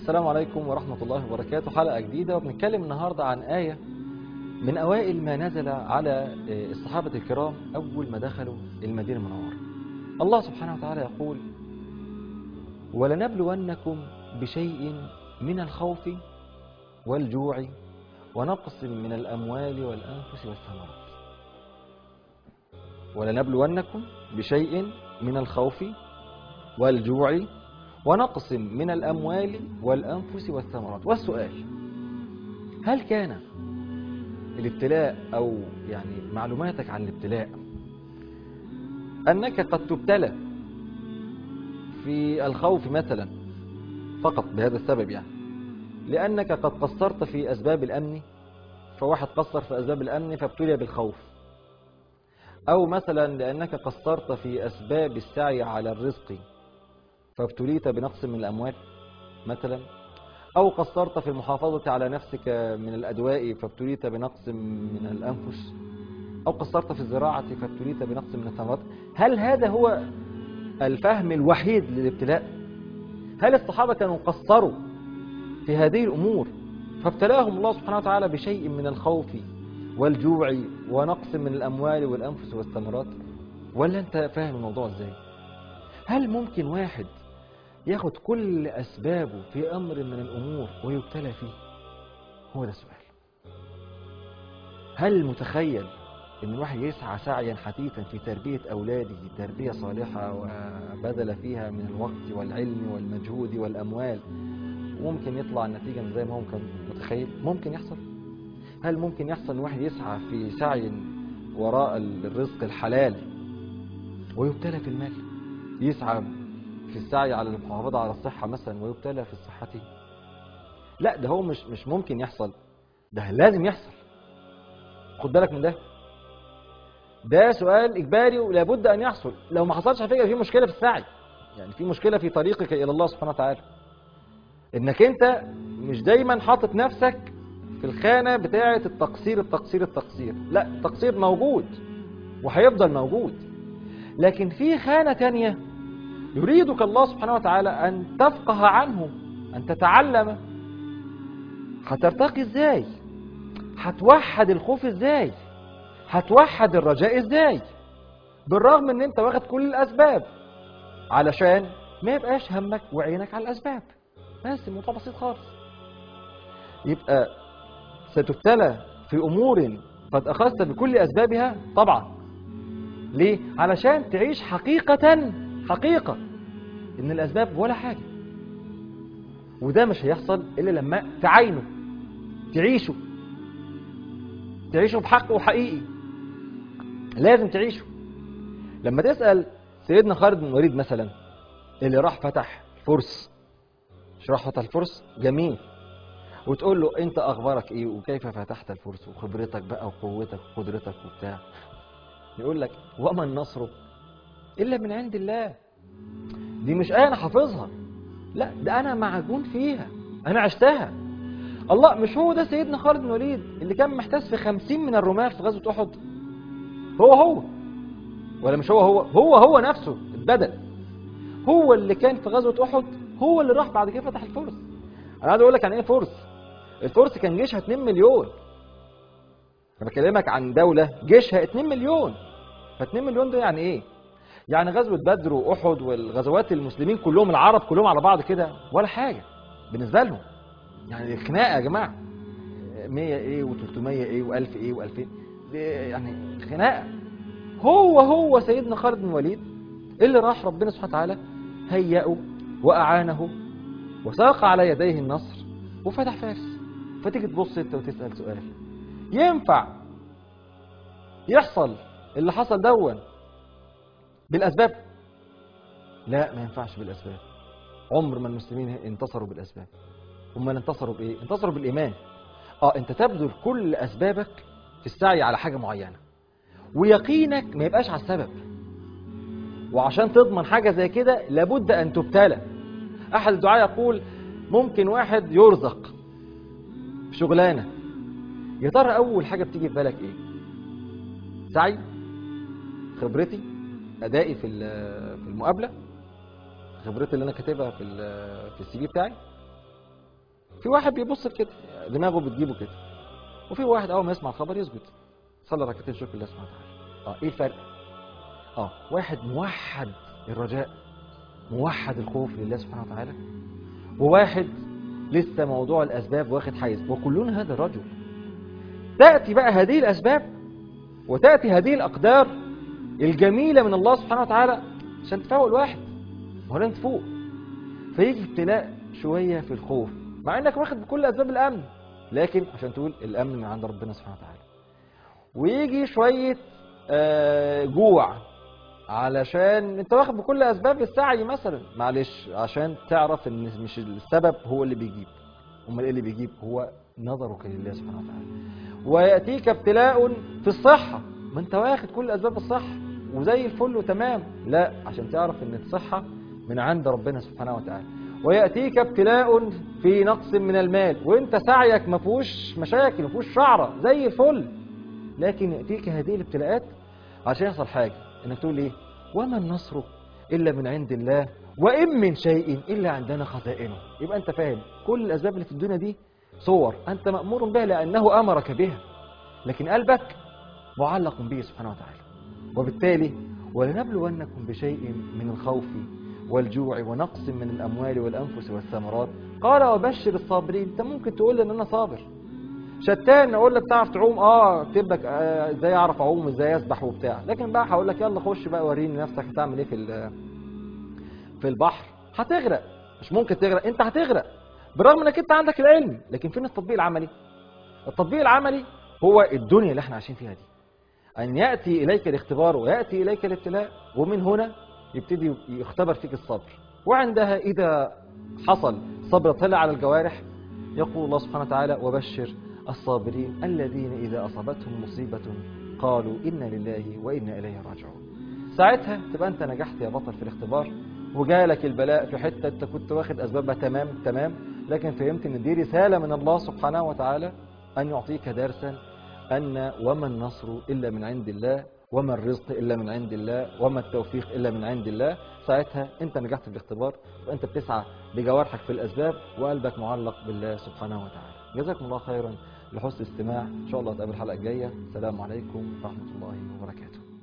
السلام عليكم ورحمة الله وبركاته حلقة جديدة وبنتكلم النهاردة عن آية من أوائل ما نزل على الصحابة الكرام أول ما دخلوا المدينة المنورة الله سبحانه وتعالى يقول ولنبلونكم بشيء من الخوف والجوع ونقص من الأموال والأنفس والثمرات ولنبلونكم بشيء من الخوف والجوع ونقص من الأموال والأنفس والثمرات والسؤال هل كان الابتلاء أو يعني معلوماتك عن الابتلاء أنك قد تبتلى في الخوف مثلا فقط بهذا السبب يعني لأنك قد قصرت في أسباب الأمن فواحد قصر في أسباب الأمن فابتلي بالخوف أو مثلا لأنك قصرت في أسباب السعي على الرزق فابتليت بنقص من الأموال مثلا أو قصرت في المحافظة على نفسك من الأدواء فابتليت بنقص من الأنفس أو قصرت في الزراعة فابتليت بنقص من الثمرات هل هذا هو الفهم الوحيد للابتلاء هل الصحابة كانوا قصروا في هذه الأمور فابتلاهم الله سبحانه وتعالى بشيء من الخوف والجوع ونقص من الأموال والأنفس والثمرات ولا أنت فاهم الموضوع إزاي هل ممكن واحد ياخد كل أسبابه في أمر من الأمور ويبتلى فيه هو ده السؤال هل متخيل ان الواحد يسعى سعيا حثيثا في تربية أولاده تربية صالحة وبذل فيها من الوقت والعلم والمجهود والأموال ممكن يطلع النتيجة من زي ما هو كان متخيل ممكن يحصل هل ممكن يحصل ان واحد يسعى في سعي وراء الرزق الحلال ويبتلى في المال يسعى في السعي على المحافظة على الصحة مثلا ويبتلى في صحته لا ده هو مش مش ممكن يحصل ده لازم يحصل خد بالك من ده ده سؤال إجباري ولابد أن يحصل لو ما حصلش على فكرة في مشكلة في السعي يعني في مشكلة في طريقك إلى الله سبحانه وتعالى إنك أنت مش دايما حاطط نفسك في الخانة بتاعة التقصير التقصير التقصير لا التقصير موجود وهيفضل موجود لكن في خانة تانية يريدك الله سبحانه وتعالى أن تفقه عنه أن تتعلم هترتقي إزاي هتوحد الخوف إزاي هتوحد الرجاء إزاي بالرغم أن أنت واخد كل الأسباب علشان ما يبقاش همك وعينك على الأسباب بس الموضوع بسيط خالص يبقى ستبتلى في أمور قد أخذت بكل أسبابها طبعا ليه؟ علشان تعيش حقيقة حقيقة إن الأسباب ولا حاجة وده مش هيحصل إلا لما تعينه تعيشه تعيشه بحق وحقيقي لازم تعيشه لما تسأل سيدنا خالد بن الوليد مثلا اللي راح فتح الفرس مش راح فتح الفرس جميل وتقول له انت اخبارك ايه وكيف فتحت الفرس وخبرتك بقى وقوتك وقدرتك وبتاع يقول لك وما النصر الا من عند الله دي مش ايه انا حافظها لا ده انا معجون فيها انا عشتها الله مش هو ده سيدنا خالد بن الوليد اللي كان محتاس في خمسين من الرماة في غزوة أحد هو هو ولا مش هو هو هو هو نفسه البدل هو اللي كان في غزوة أحد هو اللي راح بعد كده فتح الفرس أنا عايز أقول لك عن إيه فرس الفرس كان جيشها 2 مليون أنا بكلمك عن دولة جيشها 2 مليون ف 2 مليون ده يعني إيه؟ يعني غزوة بدر وأحد والغزوات المسلمين كلهم العرب كلهم على بعض كده ولا حاجة بالنسبة لهم يعني خناقه يا جماعه 100 ايه و300 ايه و1000 ايه و2000 يعني خناقه هو هو سيدنا خالد بن الوليد اللي راح ربنا سبحانه وتعالى هيئه واعانه وساق على يديه النصر وفتح فارس فتيجي تبص انت وتسال سؤال ينفع يحصل اللي حصل دون بالاسباب لا ما ينفعش بالاسباب عمر ما المسلمين انتصروا بالاسباب هم انتصروا بايه انتصروا بالايمان اه انت تبذل كل اسبابك في السعي على حاجه معينه ويقينك ما يبقاش على السبب وعشان تضمن حاجه زي كده لابد ان تبتلى احد الدعاء يقول ممكن واحد يرزق في شغلانه يا ترى اول حاجه بتيجي في بالك ايه سعي خبرتي ادائي في في المقابله خبرتي اللي انا كاتبها في في السي في بتاعي في واحد بيبص كده دماغه بتجيبه كده وفي واحد اول ما يسمع الخبر يسجد صلى ركعتين شكر لله سبحانه وتعالى اه ايه الفرق اه واحد موحد الرجاء موحد الخوف لله سبحانه وتعالى وواحد لسه موضوع الاسباب واخد حيز وكلنا هذا الرجل تاتي بقى هذه الاسباب وتاتي هذه الاقدار الجميله من الله سبحانه وتعالى عشان تفوق الواحد ما هو لازم تفوق فيجي ابتلاء شويه في الخوف مع انك واخد بكل اسباب الامن لكن عشان تقول الامن من عند ربنا سبحانه وتعالى ويجي شويه آه، جوع علشان انت واخد بكل اسباب السعي مثلا معلش عشان تعرف ان مش السبب هو اللي بيجيب امال ايه اللي بيجيب هو نظرك لله سبحانه وتعالى وياتيك ابتلاء في الصحه ما انت واخد كل اسباب الصحه وزي الفل وتمام لا عشان تعرف ان الصحه من عند ربنا سبحانه وتعالى وياتيك ابتلاء في نقص من المال وانت سعيك ما فيهوش مشاكل ما فيهوش شعره زي الفل لكن ياتيك هذه الابتلاءات عشان يحصل حاجه انك تقول ايه وما النصر الا من عند الله وان من شيء الا عندنا خزائنه يبقى انت فاهم كل الاسباب اللي في الدنيا دي صور انت مامور بها لانه امرك بها لكن قلبك معلق به سبحانه وتعالى وبالتالي ولنبلونكم بشيء من الخوف والجوع ونقص من الاموال والانفس والثمرات قال وبشر الصابرين انت ممكن تقول ان انا صابر شتان اقول لك تعرف تعوم اه اكتب لك آه، ازاي اعرف اعوم ازاي اسبح وبتاع لكن بقى هقول لك يلا خش بقى وريني نفسك هتعمل ايه في ال- في البحر هتغرق مش ممكن تغرق انت هتغرق بالرغم انك انت عندك العلم لكن فين التطبيق العملي التطبيق العملي هو الدنيا اللي احنا عايشين فيها دي ان ياتي اليك الاختبار وياتي اليك الابتلاء ومن هنا يبتدي يختبر فيك الصبر وعندها اذا حصل صبر طلع على الجوارح يقول الله سبحانه وتعالى وبشر الصابرين الذين إذا أصابتهم مصيبة قالوا إنا لله وإنا إليه راجعون ساعتها تبقى أنت نجحت يا بطل في الاختبار وجالك البلاء في حتة أنت كنت واخد أسبابها تمام تمام لكن فهمت إن دي رسالة من الله سبحانه وتعالى أن يعطيك درسا أن وما النصر إلا من عند الله وما الرزق إلا من عند الله وما التوفيق إلا من عند الله ساعتها أنت نجحت في الاختبار وأنت بتسعى بجوارحك في الأسباب وقلبك معلق بالله سبحانه وتعالى جزاكم الله خيرا لحسن الاستماع إن شاء الله نتقابل الحلقة الجاية السلام عليكم ورحمة الله وبركاته